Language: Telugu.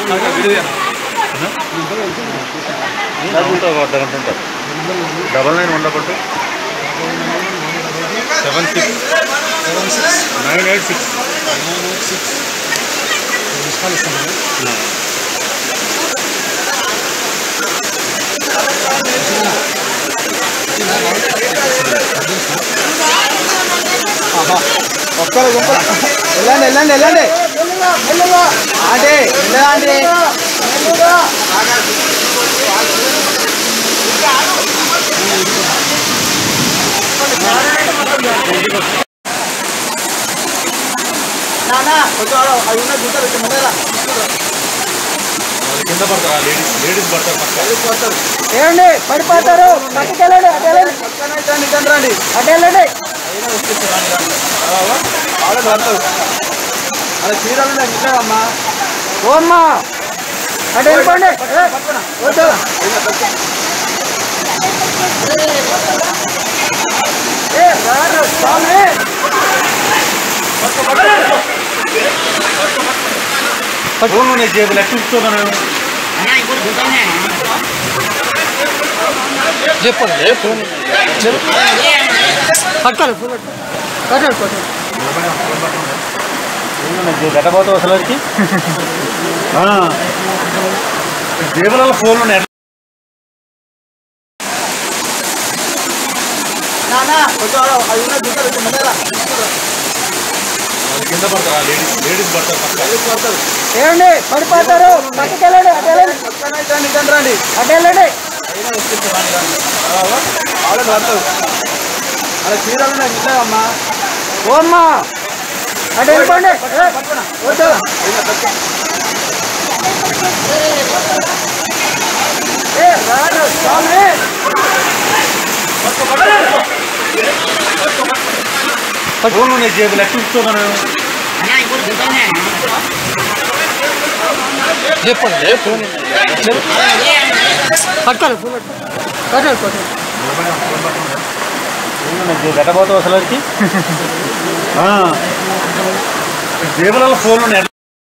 ఉంటుంది ఒక అర్ధ గంట ఉంటుంది double nine one double two seven six seven six nine eight six nine eight six miss call ఇస్తాను ఒక్కరు గుంపలు వెళ్ళండి వెళ్ళండి వెళ్ళండి అంటే వెళ్ళండి నానా కొంచెం అవి ఉన్న గుంటలు కొంచెం ముందర కింద పడతారు లేడీస్ లేడీస్ పడతారు పక్క ఏమండి పడిపోతారు పట్టుకెళ్ళండి అటు వెళ్ళండి ఇటు రండి అటు వెళ్ళండి వాళ్ళకి పడతారు అలా చీరలు నిజమమ్మా ఓ అమ్మా అటు వెళ్ళిపోండి ఏ, వద్దు. ఏ, రారు, స్వామి. ఫోన్ నేను జేబులు ఎక్కడ చూస్తున్నాను చెప్పండి ఫోన్ పట్టుకోండి ఫోన్ పట్టుకోండి పట్టుకోండి ఎట్టబోతావు అసలు వాడికి? ఆ. జేబులలో ఫోన్ ఉన్నాయి నానా కొంచెం అవి ఉన్న గుంటలు కొంచెం ముందర కింద పడతారు లేడీస్ లేడీస్ పడతారు పక్క ఏమండి పడిపోతారు పట్టుకెళ్ళండి అటు వెళ్ళండి ఇటు రండి అటు వెళ్ళండి వాళ్ళకి పడతారు అలా చీరలు నిజమమ్మా ఓ అమ్మా అటు వెళ్ళిపోండి ఏ, వద్దు. ఏ, రారు, స్వామి. ఫోన్ నేను జేబులు ఎక్కడ చూస్తున్నాను చెప్పండి ఫోన్ పట్టుకోండి ఫోన్ పట్టుకోండి పట్టుకోండి ఎట్టబోతావు అసలు వాడికి? ఆ. జేబులలో ఫోన్ ఉన్నాయి